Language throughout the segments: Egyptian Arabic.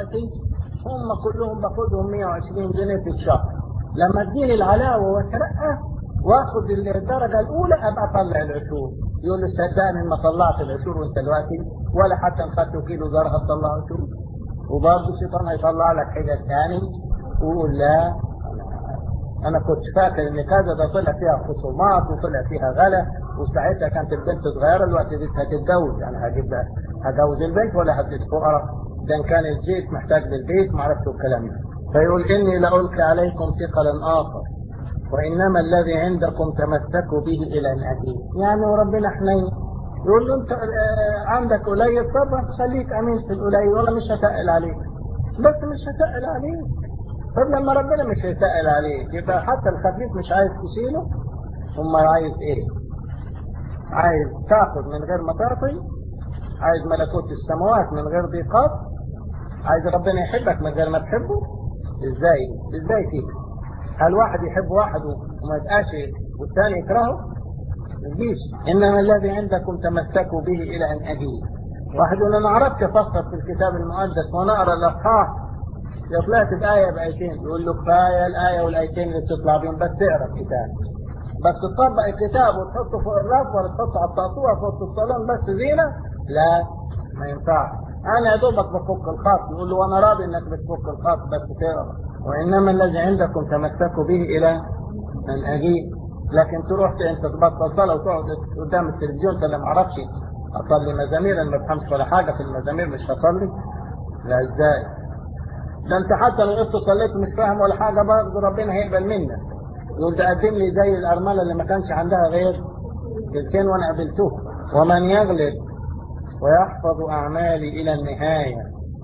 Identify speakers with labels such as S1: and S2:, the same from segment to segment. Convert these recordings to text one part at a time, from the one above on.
S1: دلوقتي هم كلهم باخدهم 120 جنيه في الشهر لما اديني العلاوه واترقى واخد الدرجه الاولى ابقى اطلع العشور يقول له صدقني ما طلعت العشور وانت دلوقتي ولا حتى خدت كيلو زرع تطلع عشور وبرضه الشيطان هيطلع لك حاجه ثاني ويقول لا انا كنت فاكر ان كذا ده طلع فيها خصومات وطلع فيها غلا وساعتها كانت البنت صغيره الوقت دي هتتجوز يعني هجيب هجوز البنت ولا هدي فقراء ده ان كان الزيت محتاج للبيت ما عرفت الكلام ده فيقول اني لألقي عليكم ثقلا اخر وانما الذي عندكم تمسكوا به الى ان اتيه يعني وربنا حنين يقول له انت عندك قليل طب خليك امين في القليل ولا مش هتقل عليك بس مش هتقل عليك طب لما ربنا مش هيتقل عليك يبقى حتى الخفيف مش عايز تشيله امال عايز ايه عايز تاخد من غير ما تعطي عايز ملكوت السماوات من غير ضيقات عايز ربنا يحبك من غير ما تحبه ازاي ازاي كده هل واحد يحب واحد وما يبقاش والثاني يكرهه مفيش انما الذي عندكم تمسكوا به الى ان اجيه واحد يقول انا عرفت افسر في الكتاب المقدس وانا اقرا الاصحاح يا طلعت بآية بآيتين يقول له كفاية الآية والآيتين اللي بتطلع بيهم بس اقرا الكتاب بس تطبق الكتاب وتحطه فوق الرف ولا تحطه على التقطوع فوق الصالون بس زينة لا ما ينفعش أنا يا دوبك بفك الخط يقول له وأنا راضي إنك بتفك الخط بس تقرا وإنما الذي عندكم تمسكوا به إلى أن أجيب لكن تروح أنت تبطل صلاة وتقعد قدام التلفزيون أنت ما أعرفش أصلي مزامير أنا ما بفهمش ولا حاجة في المزامير مش هصلي لا إزاي ده انت حتى لو قلت صليت مش فاهم ولا حاجه برضه ربنا هيقبل منك يقول ده قدم لي زي الارمله اللي ما كانش عندها غير جلسين وانا قابلته ومن يغلب ويحفظ اعمالي الى النهايه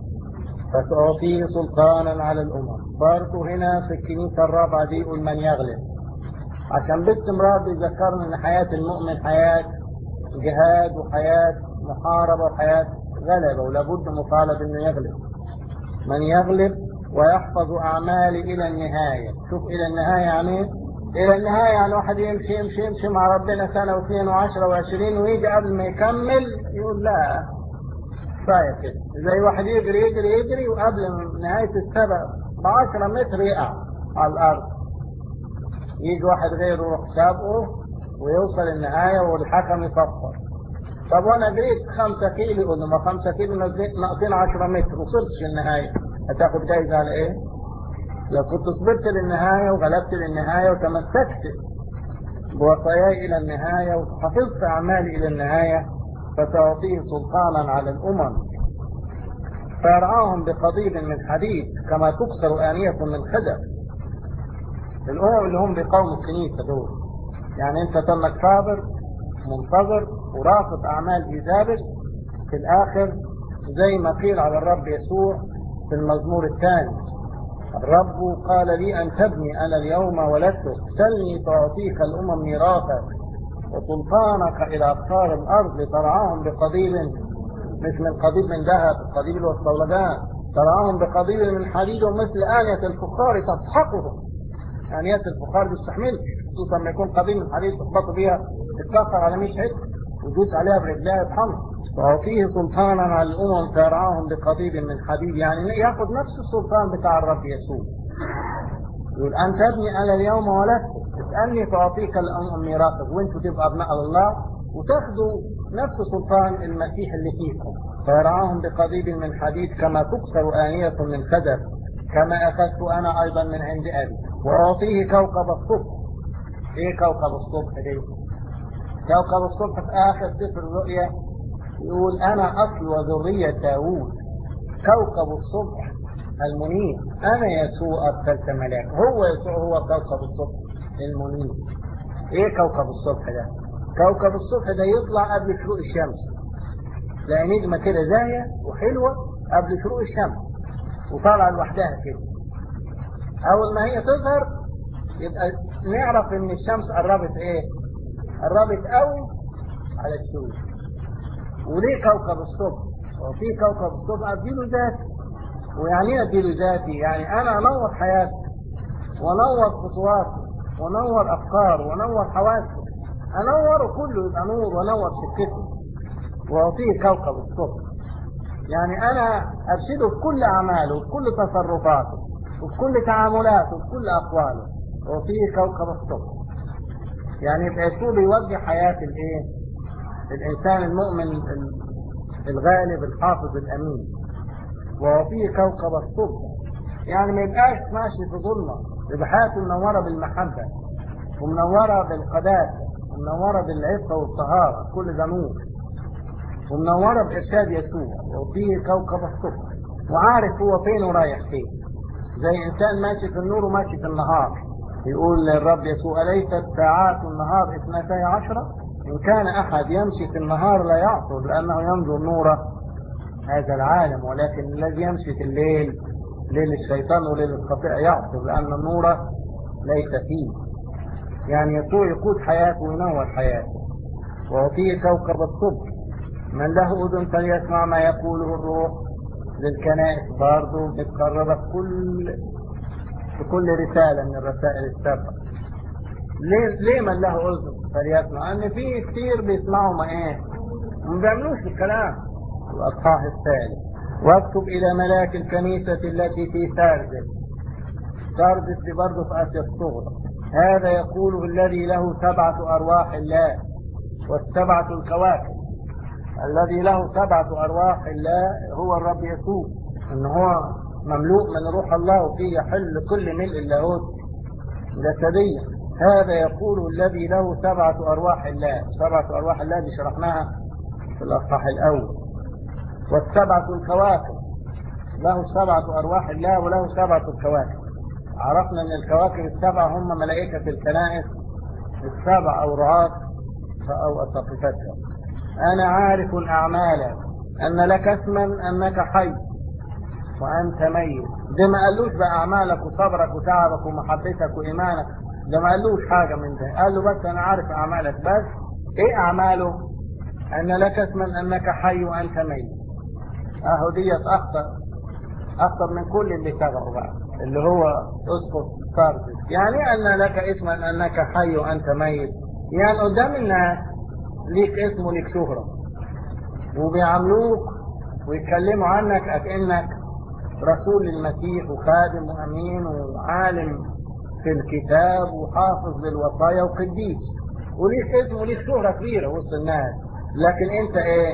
S1: فتعطيه سلطانا على الامم برضه هنا في الكنيسه الرابعه دي يقول من يغلب عشان باستمرار بيذكرنا ان حياه المؤمن حياه جهاد وحياه محاربه وحياه غلبه ولابد مطالب انه يغلب من يغلب ويحفظ أعمالي إلى النهاية شوف إلى النهاية يعني إلى النهاية يعني واحد يمشي يمشي يمشي مع ربنا سنة واثنين وعشرة وعشرين ويجي قبل ما يكمل يقول لا كفاية كده زي واحد يجري يجري يجري وقبل نهاية السبع بعشرة متر يقع على الأرض يجي واحد غيره يروح سابقه ويوصل النهاية والحكم يصفر طب وانا جريت خمسة كيلو يقول ما خمسة كيلو ناقصين 10 متر وصلتش للنهاية هتاخد جايزة على ايه؟ لو كنت صبرت للنهاية وغلبت للنهاية وتمسكت بوصاياي إلى النهاية وحفظت أعمالي إلى النهاية فتعطيه سلطانا على الأمم فيرعاهم بقضيب من حديد كما تكسر آنية من خزف الأمم اللي هم بقوم الكنيسة دول يعني أنت تمك صابر منتظر ورافض أعمال إيزابل في الآخر زي ما قيل على الرب يسوع في المزمور الثاني الرب قال لي أن تبني أنا اليوم ولدتك سلني تعطيك الأمم ميراثك وسلطانك إلى أقطار الأرض لترعاهم بقضيب مش من قضيب من ذهب قضيب والصولجان ترعاهم بقضيب من حديد ومثل آنية الفخار تسحقهم آنية الفخار دي تستحملش خصوصا لما يكون قضيب من حديد تخبطوا بيها تتكسر على 100 حته ويدوس عليها برجلها يطحنها وأعطيه سلطانا على الأمم فيرعاهم بقضيب من حديد يعني ياخذ نفس السلطان بتاع الرب يسوع يقول أن تبني أنا اليوم ولدت اسألني فأعطيك الأمم ميراثك وأنتوا تبقى أبناء الله وتاخذوا نفس سلطان المسيح اللي فيكم فيرعاهم بقضيب من حديد كما تكسر آنية من خزف كما أخذت أنا أيضا من عند أبي وأعطيه كوكب الصبح إيه كوكب الصبح دي؟ كوكب الصبح في آخر سفر الرؤيا يقول أنا أصل وذرية داوود كوكب الصبح المنير أنا يسوع أرسلت ملاك هو يسوع هو كوكب الصبح المنير إيه كوكب الصبح ده؟ كوكب الصبح ده يطلع قبل شروق الشمس تلاقي نجمة كده زاهية وحلوة قبل شروق الشمس وطالعة لوحدها كده أول ما هي تظهر يبقى نعرف إن الشمس قربت إيه؟ قربت قوي على الشروق وليه كوكب الصبح؟ وفي كوكب الصبح أديله ذاتي ويعني ايه أديله ذاتي؟ يعني أنا أنور حياتي وأنور خطواتي وأنور أفكاره وأنور حواسه أنوره كله يبقى نور وأنور سكته وأعطيه كوكب الصبح يعني أنا أرشده في كل أعماله وفي كل تصرفاته وفي كل تعاملاته وفي كل أقواله وفيه كوكب الصبح يعني يبقى يسوع بيوجه حياة الإيه؟ الإنسان المؤمن الغالب الحافظ الأمين وهو فيه كوكب الصبح يعني ما يبقاش ماشي في ظلمة يبقى حياته منورة بالمحبة ومنورة بالقداسة ومنورة بالعفة والطهارة كل ده نور ومنورة بإرشاد يسوع وفيه كوكب الصبح وعارف هو فين ورايح فين زي إنسان ماشي في النور وماشي في النهار يقول للرب يسوع أليست ساعات النهار اثنتي عشرة إن كان أحد يمشي في النهار لا يعصر لأنه ينظر نور هذا العالم ولكن الذي يمشي في الليل ليل الشيطان وليل الخطيئة يعصر لأن النور ليس فيه يعني يسوع يقود حياته وينور حياته وهو فيه كوكب الصبح من له أذن فليسمع ما يقوله الروح للكنائس برضه بتقربك كل في كل رسالة من الرسائل السابقة ليه, ليه من له أذن فليسمع أن في كتير بيسمعوا ما إيه ما بيعملوش بالكلام الأصحاح الثالث واكتب إلى ملاك الكنيسة التي في ساردس ساردس دي برضه في آسيا الصغرى هذا يقوله الذي له سبعة أرواح الله والسبعة الكواكب الذي له سبعة أرواح الله هو الرب يسوع إن هو مملوء من روح الله وفيه يحل كل ملء اللاهوت جسديا هذا يقول الذي له سبعة أرواح الله سبعة أرواح الله دي شرحناها في الأصحاح الأول والسبعة الكواكب له سبعة أرواح الله وله سبعة الكواكب عرفنا أن الكواكب السبعة هم ملائكة الكنائس السبع أو رعاة أو أساقفتها أنا عارف أعمالك أن لك اسما أنك حي وأنت ميت ده ما قالوش بقى أعمالك وصبرك وتعبك ومحبتك وإيمانك ده ما قالوش حاجة من ده قال له بس أنا عارف أعمالك بس إيه أعماله أن لك اسما أنك حي وأنت ميت أهو ديت أخطر أخطر من كل اللي سبقوا بقى اللي هو اسقط ساردس يعني أن لك اسما أنك حي وأنت ميت يعني قدام الناس ليك اسم وليك شهرة وبيعاملوك ويتكلموا عنك أكأنك رسول المسيح وخادم وأمين وعالم في الكتاب وحافظ للوصايا وقديس وليك اسم وليك شهرة كبيرة وسط الناس لكن انت ايه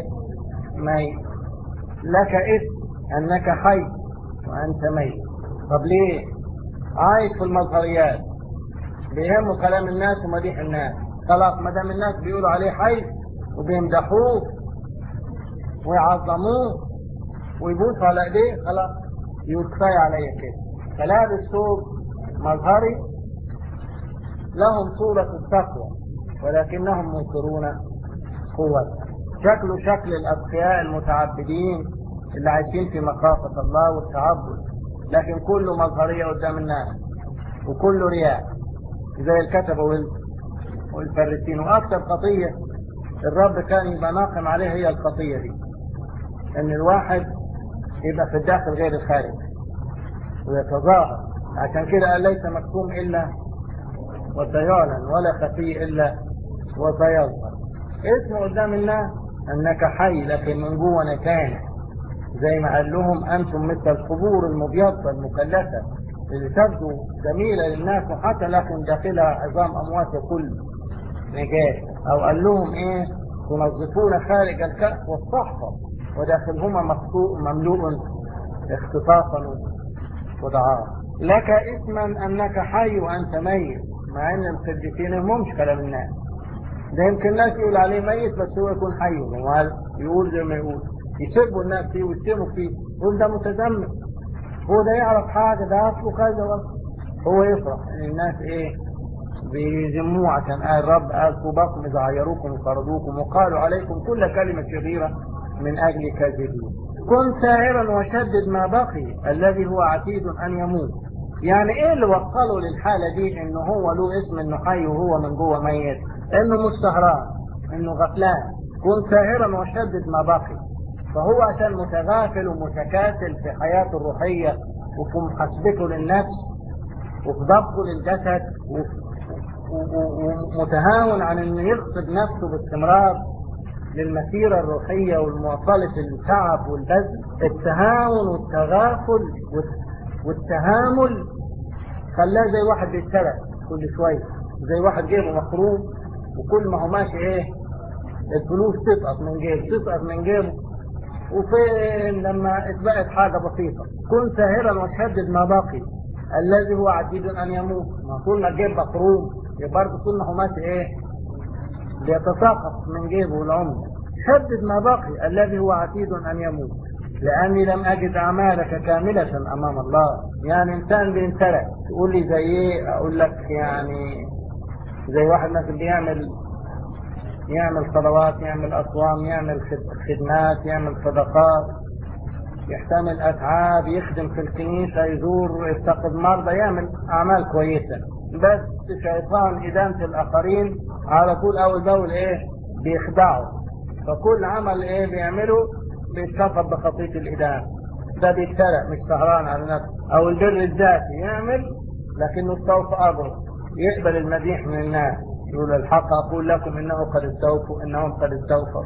S1: ميت لك اسم انك حي وانت ميت طب ليه عايش في المظهريات بيهمه كلام الناس ومديح الناس خلاص ما دام الناس بيقولوا عليه حي وبيمدحوه ويعظموه ويبوسوا على ايديه خلاص يقول كفايه عليا كده فلابس ثوب مظهري لهم صورة التقوى ولكنهم منكرون قوتها شكله شكل الأتقياء المتعبدين اللي عايشين في مخافة الله والتعبد لكن كله مظهرية قدام الناس وكله رياء زي الكتبة والفرسين وأكثر خطية الرب كان يبقى ناقم عليه هي الخطية دي إن الواحد يبقى في الداخل غير الخارج ويتظاهر عشان كده قال ليس مكتوم إلا وسيعلن ولا خفي إلا وسيظهر اسمه قدام الناس أنك حي لكن من جوه نكان زي ما قال لهم أنتم مثل القبور المبيضة المكلفة اللي تبدو جميلة للناس وحتى لكن داخلها عظام أموات وكل نجاسة أو قال لهم إيه تنظفون خارج الكأس والصحفة وداخلهما مملوء اختطافا ودعارة لك اسما أنك حي وأنت ميت مع أن القديسين همش كلام الناس ده يمكن الناس يقول عليه ميت بس هو يكون حي يقول زي ما يقول يسبوا الناس فيه ويتهموا فيه يقول ده متزمت هو ده يعرف حاجة ده أصله كذا هو يفرح ان الناس ايه بيذموه عشان قال الرب قال طوباكم إذا عيروكم وطردوكم وقالوا عليكم كل كلمة شريرة من أجل كذبين كن ساهرا وشدد ما بقي الذي هو عتيد أن يموت يعني ايه اللي وصله للحالة دي انه هو له اسم انه حي وهو من جوه ميت انه مش سهران انه غفلان كن ساهرا وشدد ما بقي فهو عشان متغافل ومتكاسل في حياته الروحية وفي محاسبته للنفس وفي ضبطه للجسد ومتهاون عن انه يغصب نفسه باستمرار للمسيرة الروحية والمواصلة التعب والبذل التهاون والتغافل والتهامل خلاه زي واحد بيتسرق كل شوية زي واحد جيبه مخروم وكل ما هو ماشي ايه الفلوس تسقط من جيبه تسقط من جيبه وفين لما اتبقت حاجة بسيطة كن ساهرا وشدد ما بقي الذي هو عتيد ان يموت ما طول ما الجيب مخروم يبقى برضه طول ما هو ماشي ايه بيتساقط من جيبه العمر شدد ما بقي الذي هو عتيد ان يموت لاني لم اجد اعمالك كاملة امام الله يعني انسان بينسرق تقول لي زي ايه اقول لك يعني زي واحد مثلا بيعمل يعمل صلوات يعمل أصوام يعمل خدمات يعمل صدقات يحتمل أتعاب يخدم في الكنيسة يزور يفتقد مرضى يعمل أعمال كويسة بس شيطان إدانة الآخرين على طول أول بأول إيه بيخدعه فكل عمل إيه بيعمله بيتشطب بخطية الإدانة ده بيتسرق مش سهران على نفسه أو البر الذاتي يعمل لكنه استوفى أجره يقبل المديح من الناس يقول الحق أقول لكم إنه قد استوفوا إنهم قد استوفوا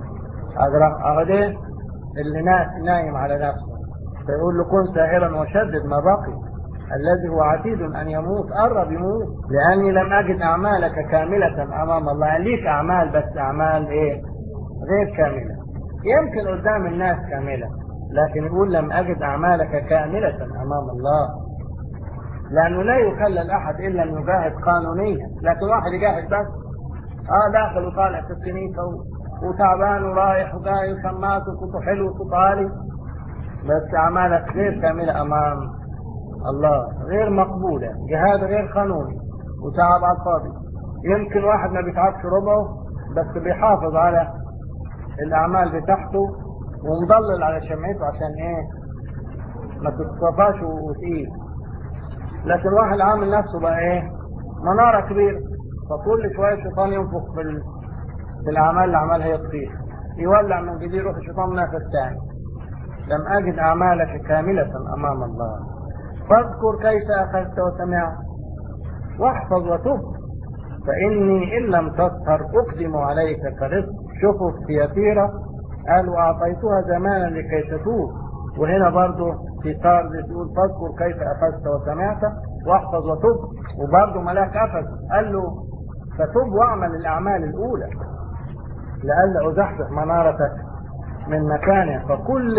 S1: أغدين اللي نايم على نفسه فيقول له كن ساهرا وشدد ما بقي الذي هو عتيد أن يموت قرب يموت لأني لم أجد أعمالك كاملة أمام الله يعني ليك أعمال بس أعمال إيه غير كاملة يمكن قدام الناس كاملة لكن يقول لم أجد أعمالك كاملة أمام الله لأنه لا يكلل أحد إلا أن يجاهد قانونيا لكن واحد يجاهد بس آه داخل وطالع في الكنيسة وتعبان ورايح وجاي وشماس وصوته حلو وصوته عالي بس أعمالك غير كاملة أمام الله غير مقبولة جهاد غير قانوني وتعب على الفاضي يمكن واحد ما بيتعبش ربعه بس بيحافظ على الأعمال بتاعته ومضلل على شمعته عشان إيه ما تتصفاش وتقيل لكن واحد عامل نفسه بقى ايه منارة كبيرة فكل شوية الشيطان ينفخ في, ال... في الأعمال اللي عملها يطفيها يولع من جديد يروح الشيطان نافذ تاني لم أجد أعمالك كاملة أمام الله فاذكر كيف أخذت وسمعت واحفظ وتب فإني إن لم تسهر أقدم عليك كرزق شوفوا في يسيرة قال وأعطيتها زمانا لكي تتوب وهنا برضه في صار يقول فاذكر كيف أخذت وسمعت واحفظ وتب وبرضه ملاك أفس قال له فتب واعمل الأعمال الأولى لئلا أزحزح منارتك من مكانها فكل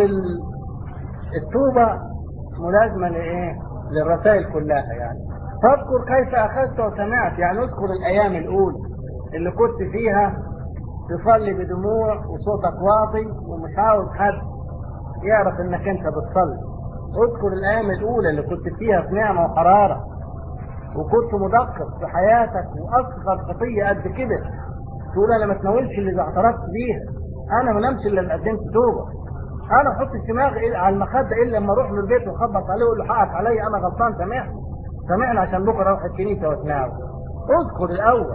S1: التوبة ملازمة لإيه؟ للرسائل كلها يعني فاذكر كيف أخذت وسمعت يعني اذكر الأيام الأولى اللي كنت فيها تصلي بدموع وصوتك واطي ومش عاوز حد يعرف انك انت بتصلي اذكر الايام الاولى اللي كنت فيها في نعمه وحراره وكنت مدقق في حياتك واصغر خطيه قد كده تقول انا ما اتناولش اللي اعترفت بيها انا ما نمشي الا اللي قدمت توبه انا ما احطش دماغي على المخده الا لما اروح له البيت واخبط عليه واقول له حقك عليا انا غلطان سامحني سامحني عشان بكره اروح الكنيسه واتناول اذكر الاول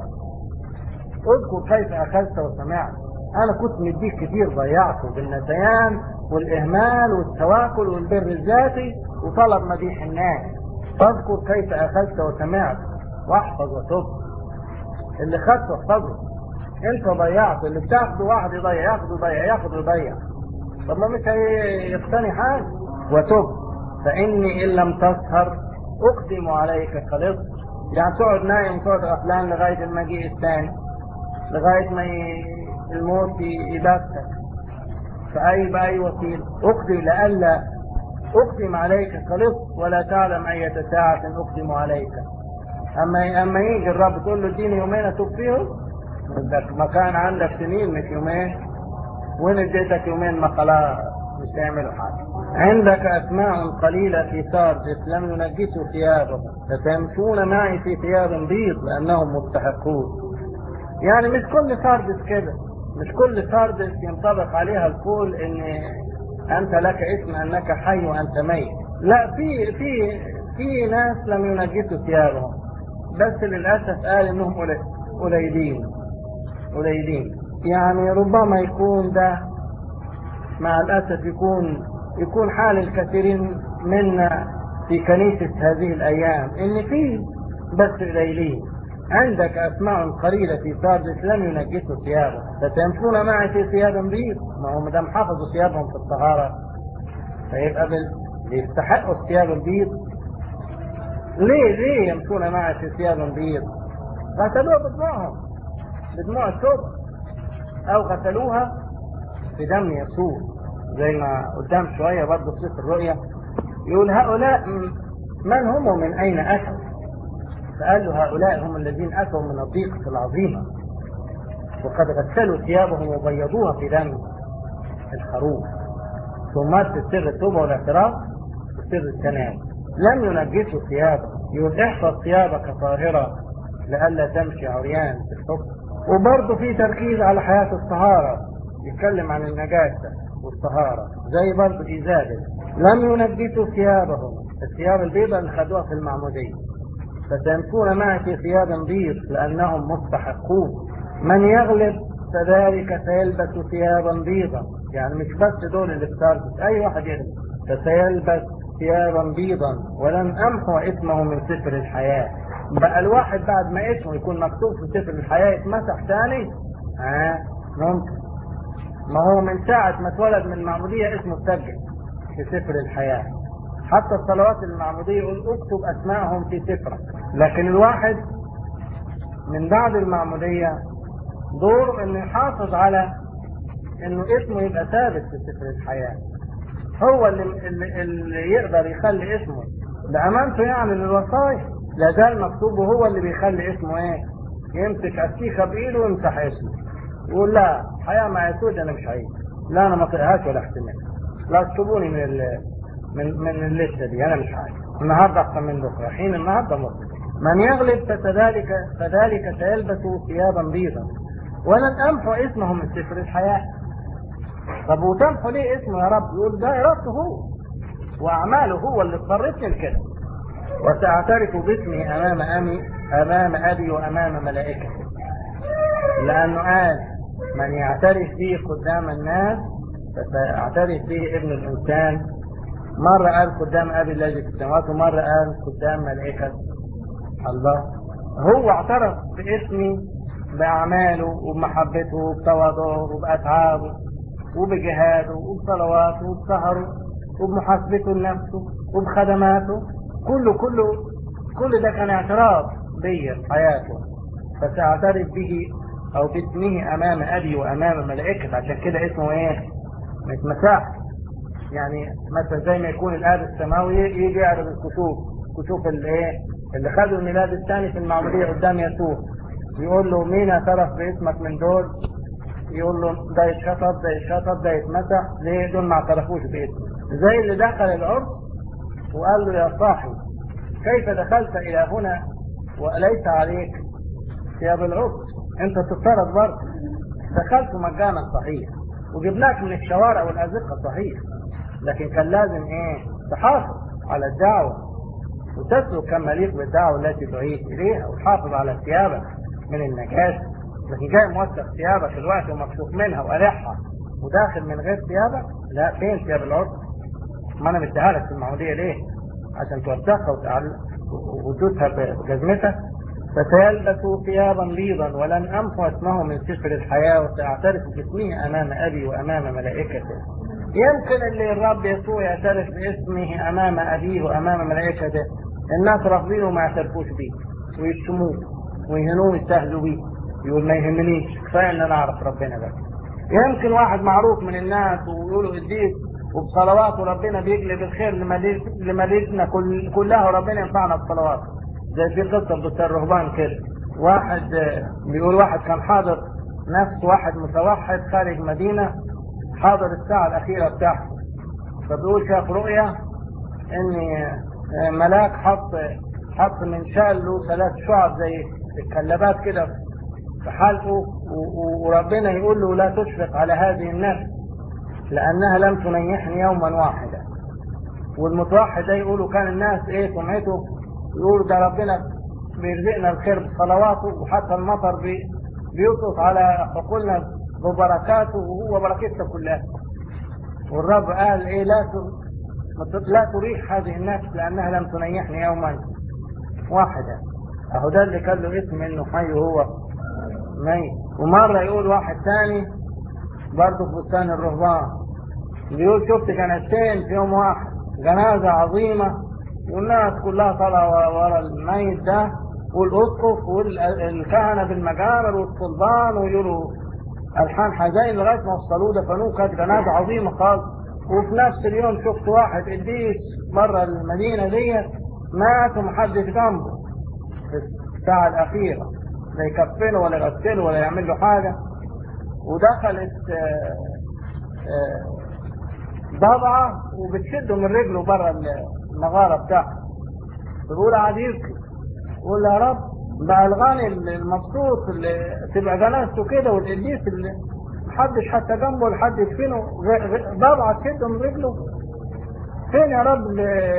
S1: اذكر كيف اخذت وسمعت انا كنت مديك كتير ضيعته بالنسيان والإهمال والتواكل والبر الذاتي وطلب مديح الناس فاذكر كيف أخذت وسمعت واحفظ وتب اللي خدته احفظه انت ضيعت اللي بتاخده واحد يضيع ياخده يضيع ياخده يضيع طب ما مش هيقتني حاجة وتب فإني إن لم تسهر أقدم عليك كلص يعني تقعد نايم تقعد غفلان لغاية المجيء الثاني لغاية ما الموت يباتك فأي بأي وسيلة أقدم لئلا أقدم عليك كلص ولا تعلم أية ساعة أقدم عليك أما أما يجي الرب تقول له اديني يومين أتوب فيهم بدك مكان عندك سنين مش يومين وين اديتك يومين ما خلاص مش هيعملوا حاجة عندك أسماء قليلة في ساردس لم ينجسوا ثيابهم فتمشون معي في ثياب بيض لأنهم مستحقون يعني مش كل ساردس كده مش كل ساردس ينطبق عليها القول ان انت لك اسم انك حي وانت ميت لا في في في ناس لم ينجسوا ثيابهم بس للاسف قال انهم قليلين قليلين يعني ربما يكون ده مع الاسف يكون يكون حال الكثيرين منا في كنيسة هذه الأيام إن في بس قليلين عندك أسماء قليلة في ساردس لم ينجسوا ثيابهم فتمشون معي في ثياب بيض ما هو مدام حافظوا ثيابهم في الطهارة فيبقى بال... بيستحقوا الثياب البيض ليه ليه يمشون معي في ثياب بيض غسلوها بدموعهم بدموع التوبة أو غسلوها في دم يسوع زي ما قدام شوية برضه في سفر الرؤيا يقول هؤلاء من هم ومن أين أتوا فقال له هؤلاء هم الذين أتوا من الضيقة العظيمة وقد غسلوا ثيابهم وبيضوها في دم الخروف ثم في سر التوبة والاعتراف وسر التناول لم ينجسوا ثيابه يقول احفظ ثيابك طاهرة لئلا تمشي عريان في الحكم وبرضه في تركيز على حياة الطهارة يتكلم عن النجاسة والطهارة زي برضه إيزابل لم ينجسوا ثيابهم الثياب البيضاء اللي خدوها في المعمودية فتنسون معي في ثياب بيض لأنهم مستحقون من يغلب فذلك سيلبس ثيابا بيضا يعني مش بس دول اللي في أي واحد يغلب فسيلبس ثيابا بيضا ولن أمحو اسمه من سفر الحياة بقى الواحد بعد ما اسمه يكون مكتوب في سفر الحياة يتمسح تاني ها آه ممكن ما هو من ساعة ما اتولد من المعمودية اسمه اتسجل في سفر الحياة حتى الصلوات المعمودية يقول اكتب اسمائهم في سفرك لكن الواحد من بعد المعمودية دوره انه يحافظ على انه اسمه يبقى ثابت في سفر الحياة هو اللي, اللي, اللي يقدر يخلي اسمه بأمانته يعني للوصايا لا زال مكتوب وهو اللي بيخلي اسمه ايه يمسك استيخه بايده ويمسح اسمه يقول لا حياة مع يسوع انا مش عايز لا انا ما طيقهاش ولا احتمال لا اسكبوني من ال من من الليسته دي انا مش عايز النهارده احسن من بكره حين النهارده مطلق من يغلب فذلك فذلك سيلبس ثيابا بيضا ولن امحو اسمه من سفر الحياه طب وتمحو ليه اسمه يا رب يقول ده ارادته هو واعماله هو اللي اضطرتني لكده وساعترف باسمه امام امي امام ابي وامام ملائكته لانه قال من يعترف به قدام الناس فسيعترف به ابن الانسان مرة قال قدام أبي الذي في السماوات ومرة قال قدام ملائكة الله هو اعترف باسمي بأعماله وبمحبته وبتواضعه وبأتعابه وبجهاده وبصلواته وبسهره وبمحاسبته لنفسه وبخدماته كله كله كل ده كان اعتراف بيا في حياته فسأعترف به أو باسمه أمام أبي وأمام ملائكة عشان كده اسمه إيه؟ متمساح يعني مثلا زي ما يكون الآب السماوي يجي يعرض الكشوف كشوف الايه اللي خدوا الميلاد الثاني في المعمودية قدام يسوع يقول له مين اعترف باسمك من دول يقول له ده يتشطب ده يتشطب ده يتمسح ليه دول ما اعترفوش باسمه زي اللي دخل العرس وقال له يا صاحي كيف دخلت الى هنا وليس عليك ثياب العرس انت تفترض برضه دخلت مجانا صحيح وجبناك من الشوارع والازقه صحيح لكن كان لازم ايه تحافظ على الدعوة وتسلك كما يليق بالدعوة التي تعيد اليها وتحافظ على ثيابك من النجاسة لكن جاي موسخ ثيابك الوقت ومكشوف منها وقارحها وداخل من غير ثيابك لا فين ثياب العرس ما انا مديها لك في المعمودية ليه عشان توسخها وتعل... وتدوسها بجزمتك فسيلبس ثيابا بيضا ولن امحو اسمه من سفر الحياة وساعترف باسمه امام ابي وامام ملائكته يمكن اللي الرب يسوع يعترف باسمه امام ابيه وامام ملائكته الناس رافضينه وما يعترفوش بيه ويشتموه ويهنوه ويستهزوا بيه يقول ما يهمنيش كفايه ان انا اعرف ربنا بس يمكن واحد معروف من الناس ويقولوا قديس وبصلواته ربنا بيجلب الخير لمدينتنا كل كلها وربنا ينفعنا بصلواته زي في قصه بتاع الرهبان كده واحد بيقول واحد كان حاضر نفس واحد متوحد خارج مدينه حاضر الساعة الأخيرة بتاعته فبيقول شاف رؤية إن ملاك حط حط من شاله ثلاث شعب زي الكلبات كده في حلقه وربنا يقول له لا تشفق على هذه النفس لأنها لم تنيحني يوما واحدا والمتوحد ده يقولوا كان الناس ايه سمعته يقولوا ده ربنا بيرزقنا الخير بصلواته وحتى المطر بي بيسقط على عقولنا ببركاته وهو بركتنا كلها والرب قال ايه لا لا تريح هذه النفس لانها لم تنيحني يوما واحدا اهو ده اللي كان له اسم انه حي هو ميت ومرة يقول واحد تاني برضه في بستان الرهبان بيقول شفت جنازتين في يوم واحد جنازة عظيمة والناس كلها طالعة ورا الميت ده والأسقف والكهنة بالمجامر والصلبان ويقولوا ألحان حزين لغاية ما وصلوه دفنوه كانت جنازة عظيمة خالص وفي نفس اليوم شفت واحد قديس بره المدينة ديت مات ومحدش جنبه في الساعة الأخيرة لا يكفنه ولا يغسله ولا يعمل له حاجة ودخلت ضبعة وبتشده من رجله بره المغارة بتاعته تقول قاعد يبكي يقول يا رب بقى الغني المبسوط اللي تبقى جنازته كده والقديس اللي محدش حتى جنبه ولا حد يدفنه ضبعة تشده من رجله فين يا رب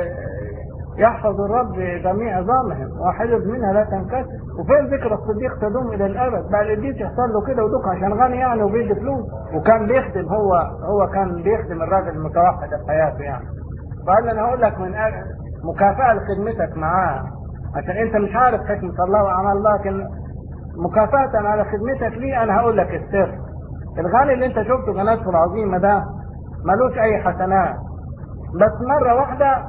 S1: يحفظ الرب جميع عظامهم وحفظ منها لا تنكسر وفين ذكر الصديق تدوم الى الابد بقى القديس يحصل له كده ودوك عشان غني يعني وبيدي فلوس وكان بيخدم هو هو كان بيخدم الراجل المتوحد في حياته يعني فقال لي انا هقول لك من مكافاه لخدمتك معاه عشان انت مش عارف حكمه الله وعمل الله لكن مكافاه على خدمتك ليه انا هقول لك السر الغني اللي انت شفته جنازته العظيمه ده ملوش اي حسنات بس مره واحده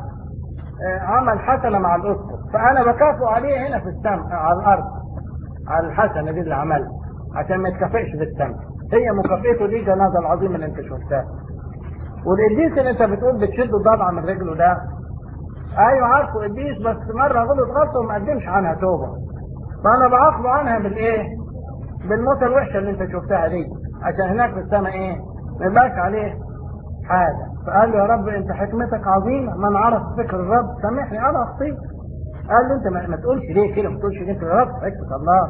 S1: عمل حسنة مع الأسقف فأنا بكافئ عليه هنا في السماء على الأرض على الحسنة دي اللي عملها عشان ما يتكافئش في السماء هي مكافئته دي الجنازة العظيمة اللي انت شفتها والقديس اللي انت بتقول بتشد ضبعة من رجله ده ايوه عارفه قديس بس مرة غلط غلطة وما قدمش عنها توبة فأنا بعاقبه عنها بالإيه؟ بالموتة الوحشة اللي انت شفتها دي عشان هناك في السماء ايه؟ ما يبقاش عليه حاجة فقال له يا رب انت حكمتك عظيمة من عرف فكر الرب سامحني انا اخطيت قال له انت ما تقولش ليه كده ما تقولش ليه انت يا رب حكمة الله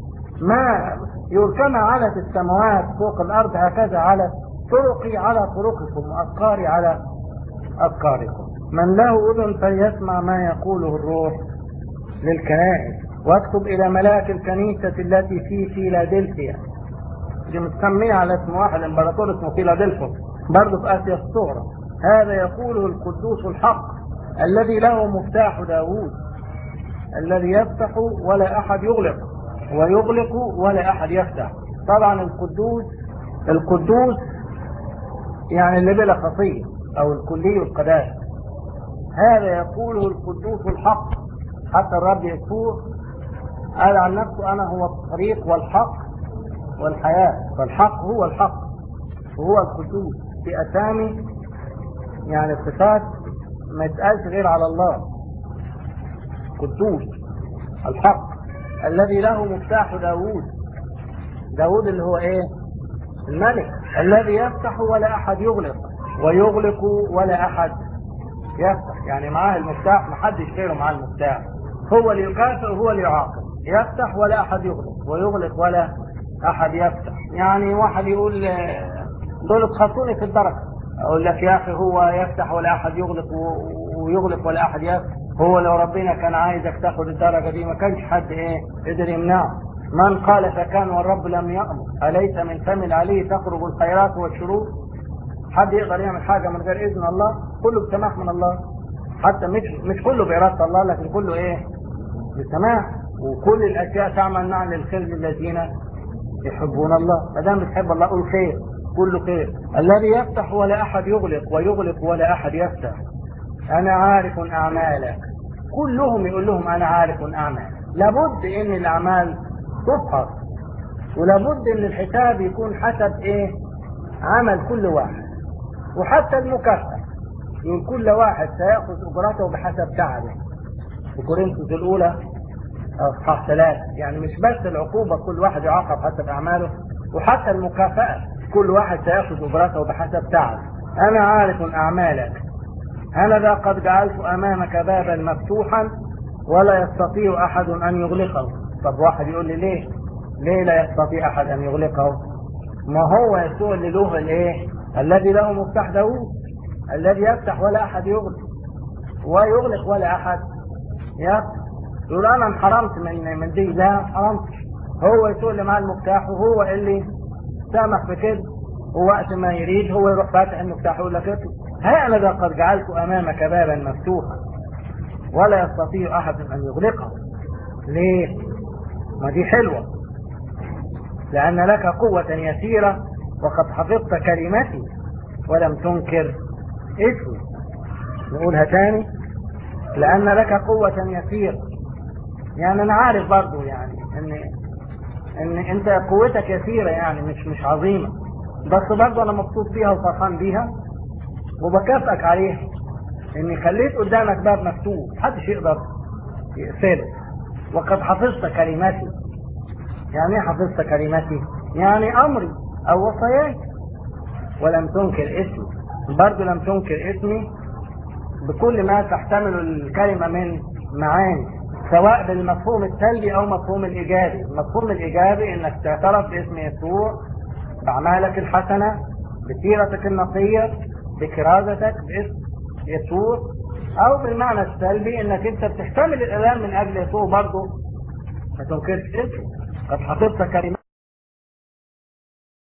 S1: ما يقول كما علت السماوات فوق الارض هكذا علت طرقي على طرقكم وافكاري على افكاركم من له اذن فليسمع ما يقوله الروح للكنائس واكتب الى ملاك الكنيسة التي في فيلادلفيا دي متسمية على اسم واحد امبراطور اسمه فيلادلفوس برضه في آسيا الصغرى هذا يقوله القدوس الحق الذي له مفتاح داوود الذي يفتح ولا أحد يغلق ويغلق ولا أحد يفتح طبعا القدوس القدوس يعني اللي بلا خطية أو الكلي القداسة هذا يقوله القدوس الحق حتى الرب يسوع قال عن نفسه أنا هو الطريق والحق والحياة فالحق هو الحق وهو القدوس في أسامي يعني صفات ما يتقالش غير على الله قدوس الحق الذي له مفتاح داوود داوود اللي هو ايه الملك الذي يفتح ولا احد يغلق ويغلق ولا احد يفتح يعني معاه المفتاح ما حدش غيره معاه المفتاح هو اللي يكافئ وهو اللي يعاقب يفتح ولا احد يغلق ويغلق ولا احد يفتح يعني واحد يقول دول تخصوني في الدرجة اقول لك يا اخي هو يفتح ولا احد يغلق ويغلق ولا احد يفتح هو لو ربنا كان عايزك تاخد الدرجة دي ما كانش حد ايه قدر يمنعه من قال فكان والرب لم يأمر أليس من فم العلي تخرج الخيرات والشرور حد يقدر يعمل حاجة من غير إذن الله كله بسماح من الله حتى مش مش كله بإرادة الله لكن كله إيه بسماح وكل الأشياء تعمل معا للخير للذين يحبون الله ما دام بتحب الله قول خير كله خير الذي يفتح ولا أحد يغلق ويغلق ولا أحد يفتح أنا عارف أعمالك كلهم يقول لهم أنا عارف أعمالك لابد إن الأعمال تفحص ولابد إن الحساب يكون حسب إيه عمل كل واحد وحتى المكافأة يقول كل واحد سيأخذ أجرته بحسب تعبه في كورنثوس الأولى أصحاح ثلاثة يعني مش بس العقوبة كل واحد يعاقب حسب أعماله وحتى المكافأة كل واحد سيأخذ أجرته بحسب تعبه أنا عارف أعمالك هذا قد جعلت أمامك بابا مفتوحا ولا يستطيع أحد أن يغلقه طب واحد يقول لي ليه ليه لا يستطيع أحد أن يغلقه ما هو يسوع اللي له الايه الذي له مفتاح داوود الذي يفتح ولا أحد يغلق ويغلق ولا أحد يفتح يقول أنا انحرمت من من دي لا حرمت هو يسوع اللي معاه المفتاح وهو اللي سامح في كده ووقت ما يريد هو يروح فاتح المفتاح يقول لك اطلع ها أنا ذا قد جعلت أمامك بابا مفتوحا ولا يستطيع أحد أن يغلقه ليه؟ ما دي حلوة لأن لك قوة يسيرة وقد حفظت كلمتي ولم تنكر اسمي نقولها تاني لأن لك قوة يسيرة يعني أنا عارف برضو يعني إن إن أنت قوتك يسيرة يعني مش مش عظيمة بس برضو أنا مبسوط بيها وفرحان بيها وبكافئك عليها إني خليت قدامك باب مفتوح محدش يقدر يقفله وقد حفظت كلماتي يعني ايه حفظت كلماتي يعني أمري أو وصاياي ولم تنكر اسمي برضو لم تنكر اسمي بكل ما تحتمل الكلمة من معاني سواء بالمفهوم السلبي أو مفهوم الإيجابي المفهوم الإيجابي إنك تعترف باسم يسوع بأعمالك الحسنة بسيرتك النقية بكرازتك باسم يسوع أو بالمعنى السلبي إنك أنت بتحتمل الآلام من أجل يسوع برضه ما تنكرش اسمه قد حفظت كلمات